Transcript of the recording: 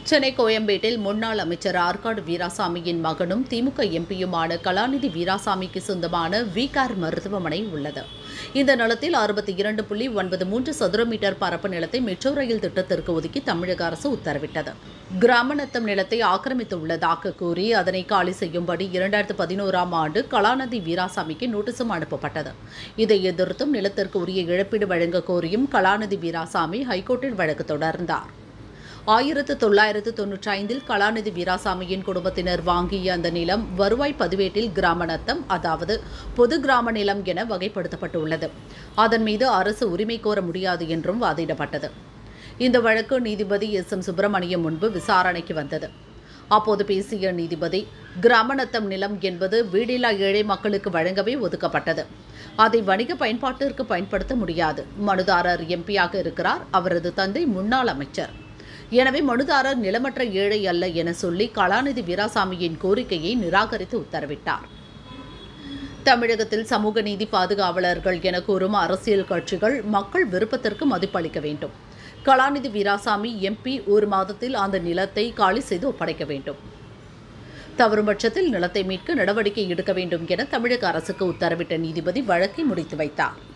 சென்னை கோயம்பேட்டில் முன்னாள் அமைச்சர் ஆற்காடு வீராசாமியின் மகனும் திமுக எம்பியுமான கலாநிதி வீராசாமிக்கு சொந்தமான விகார் மருத்துவமனை உள்ளது இந்த நிலத்தில் அறுபத்தி இரண்டு புள்ளி ஒன்பது மூன்று சதுர மீட்டர் பரப்பு நிலத்தை மெட்ரோ ரயில் திட்டத்திற்கு ஒதுக்கி தமிழக அரசு உத்தரவிட்டது கிராமநத்தம் நிலத்தை ஆக்கிரமித்துள்ளதாக கூறி அதனை காலி செய்யும்படி இரண்டாயிரத்து பதினோராம் ஆண்டு கலாநிதி வீராசாமிக்கு நோட்டீஸும் அனுப்பப்பட்டது இதை எதிர்த்தும் நிலத்திற்கு உரிய இழப்பீடு வழங்க கோரியும் கலாநிதி வீராசாமி ஹைகோர்ட்டில் வழக்கு தொடர்ந்தார் ஆயிரத்து தொள்ளாயிரத்து தொன்னூற்றி ஐந்தில் கலாநிதி வீராசாமியின் குடும்பத்தினர் வாங்கிய அந்த நிலம் வருவாய் பதிவேட்டில் கிராம நத்தம் அதாவது பொது கிராம நிலம் என வகைப்படுத்தப்பட்டுள்ளது அதன் மீது அரசு உரிமை கோர முடியாது என்றும் வாதிடப்பட்டது இந்த வழக்கு நீதிபதி எஸ் எம் சுப்பிரமணியம் முன்பு விசாரணைக்கு வந்தது அப்போது பேசிய நீதிபதி கிராமநத்தம் நிலம் என்பது வீடில்லா ஏழை மக்களுக்கு வழங்கவே ஒதுக்கப்பட்டது அதை வணிக பயன்பாட்டிற்கு பயன்படுத்த முடியாது மனுதாரர் எம்பியாக இருக்கிறார் அவரது தந்தை முன்னாள் அமைச்சர் எனவே மனுதாரர் நிலமற்ற ஏழை அல்ல என சொல்லி கலாநிதி வீராசாமியின் கோரிக்கையை நிராகரித்து உத்தரவிட்டார் தமிழகத்தில் சமூக நீதி பாதுகாவலர்கள் என கூறும் அரசியல் கட்சிகள் மக்கள் விருப்பத்திற்கு மதிப்பளிக்க வேண்டும் கலாநிதி வீராசாமி எம்பி ஒரு மாதத்தில் அந்த நிலத்தை காலி செய்து ஒப்படைக்க வேண்டும் தவறும் பட்சத்தில் நிலத்தை மீட்க நடவடிக்கை எடுக்க வேண்டும் என தமிழக அரசுக்கு உத்தரவிட்ட நீதிபதி வழக்கை முடித்து வைத்தார்